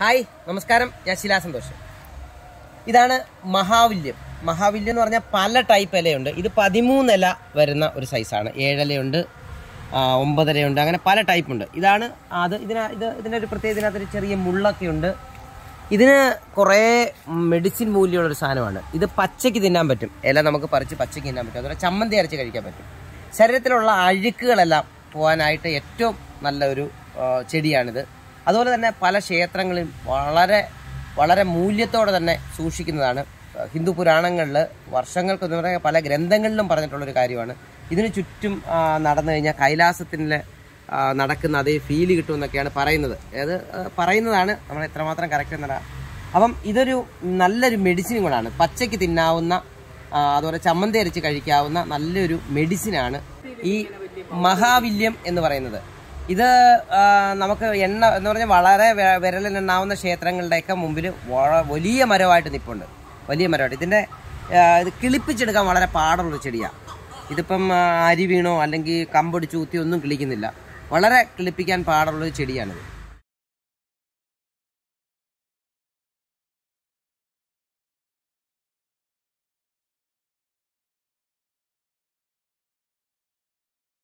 hi നമസ്കാരം ഞാൻ ശിലാ സന്തോഷ് ഇതാണ് മഹാവില്യം മഹാവില്യം എന്ന് പറഞ്ഞാൽ പല ടൈപ്പ് ഇലയുണ്ട് ഇത് പതിമൂന്ന് ഇല വരുന്ന ഒരു സൈസാണ് ഏഴിലയുണ്ട് ആ, ഒമ്പതരയുണ്ട് അങ്ങനെ പല ടൈപ്പ് ഉണ്ട് ഇതാണ് അത് ഇതിന ഇത് ഇതിൻ്റെ ഒരു പ്രത്യേകത ഇതിനകത്തൊരു ചെറിയ മുള്ളൊക്കെ ഉണ്ട് ഇതിന് കുറേ മെഡിസിൻ മൂല്യമുള്ള ഒരു സാധനമാണ് ഇത് പച്ചയ്ക്ക് തിന്നാൻ പറ്റും ഇല നമുക്ക് പറിച്ച് പച്ചയ്ക്ക് തിന്നാൻ പറ്റും അതുപോലെ ചമ്മന്തി അരച്ച് കഴിക്കാൻ പറ്റും ശരീരത്തിലുള്ള അഴുക്കുകളെല്ലാം പോകാനായിട്ട് ഏറ്റവും നല്ല ഒരു ആ, ചെടിയാണിത് അതുപോലെ തന്നെ പല ക്ഷേത്രങ്ങളിലും വളരെ വളരെ മൂല്യത്തോടെ തന്നെ സൂക്ഷിക്കുന്നതാണ് ഹിന്ദു പുരാണങ്ങളിൽ വർഷങ്ങൾക്ക് എന്ന് പറയാൻ പല ഗ്രന്ഥങ്ങളിലും പറഞ്ഞിട്ടുള്ളൊരു കാര്യമാണ് ഇതിന് ചുറ്റും ആ, നടന്നു കഴിഞ്ഞാൽ കൈലാസത്തിൻ്റെ ആ, നടക്കുന്ന അതേ ഫീല് കിട്ടുമെന്നൊക്കെയാണ് പറയുന്നത് അതായത് ആ, പറയുന്നതാണ് നമ്മൾ എത്രമാത്രം കറക്റ്റ് എന്നല്ല അപ്പം ഇതൊരു നല്ലൊരു മെഡിസിൻ കൂടാണ് പച്ചയ്ക്ക് തിന്നാവുന്ന ആ, അതുപോലെ ചമ്മന്തി അരച്ച് കഴിക്കാവുന്ന നല്ലൊരു മെഡിസിനാണ് ഈ മഹാവില്യം എന്ന് പറയുന്നത് ഇത് ആ, നമുക്ക് എണ്ണ എന്ന് പറഞ്ഞാൽ വളരെ വെ- വിരലിലെണ്ണാവുന്ന ക്ഷേത്രങ്ങളുടെയൊക്കെ മുമ്പിൽ വ- വലിയ മരമായിട്ട് നിൽപ്പുണ്ട് വലിയ മരമായിട്ട് ഇതിൻ്റെ ആ, ഇത് കിളിപ്പിച്ചെടുക്കാൻ വളരെ പാടുള്ളൊരു ചെടിയാണ് ഇതിപ്പം ആ, അരി വീണോ അല്ലെങ്കിൽ കമ്പൊടിച്ച് ഊത്തി ഒന്നും കിളിക്കുന്നില്ല വളരെ കിളിപ്പിക്കാൻ പാടുള്ളൊരു ചെടിയാണിത്